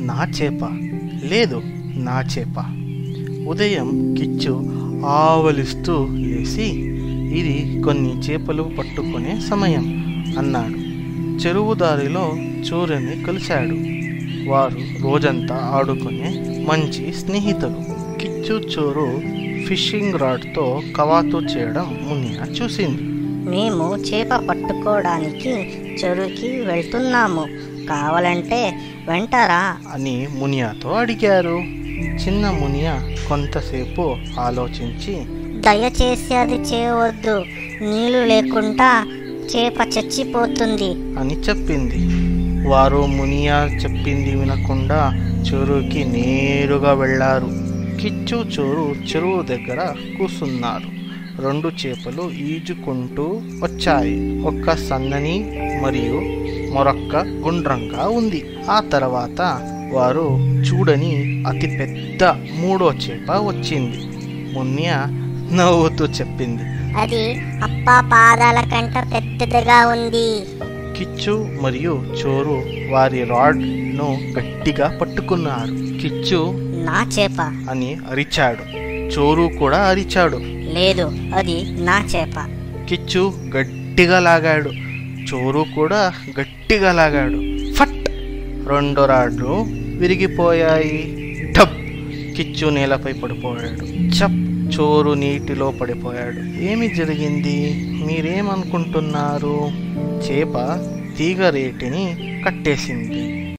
నా చేప లేదు నా చేప ఉదయం కిచ్చు ఆవలిస్తూ లేచి ఇది కొన్ని చేపలు పట్టుకునే సమయం అన్నాడు చెరువు దారిలో చూరుని కలిశాడు వారు రోజంతా ఆడుకునే మంచి స్నేహితులు కిచ్చు చోరు ఫిషింగ్ రాడ్తో కవాతు చేయడం మునియా చూసింది మేము చేప పట్టుకోవడానికి చెరువుకి వెళ్తున్నాము కావాలంటే వెంటరా అని మునియాతో అడిగారు చిన్న మునియా కొంతసేపు ఆలోచించి దయచేసి అది చేయవద్దు నీళ్లు లేకుండా చేప చచ్చిపోతుంది అని చెప్పింది వారు మునియా చెప్పింది వినకుండా చెరువుకి నేరుగా వెళ్ళారు కిచ్చు చోరు చెరువు దగ్గర కూసున్నారు రెండు చేపలు ఈజుకుంటూ వచ్చాయి ఒక్క సన్నని మరియు మరొక్క గుండ్రంగా ఉంది ఆ తర్వాత వారు చూడని అతి పెద్ద మూడో చేప వచ్చింది మున్య నవ్వుతూ చెప్పింది అది అప్ప పాదాల కంట పెద్దదిగా ఉంది కిచ్చు మరియు చోరు వారి రాడ్ను గట్టిగా పట్టుకున్నారు కిచ్చు నా చేప అని అరిచాడు చోరు కూడా అరిచాడు లేదు అది నా చేప కిచ్చు గట్టిగా లాగాడు చోరు కూడా గట్టిగా లాగాడు ఫట్ రెండు రాడ్లు విరిగిపోయాయి టప్ కిచ్చు నేలపై పడిపోయాడు చప్ చోరు నీటిలో పడిపోయాడు ఏమి జరిగింది మీరేమనుకుంటున్నారు చేప తీగ రేటిని కట్టేసింది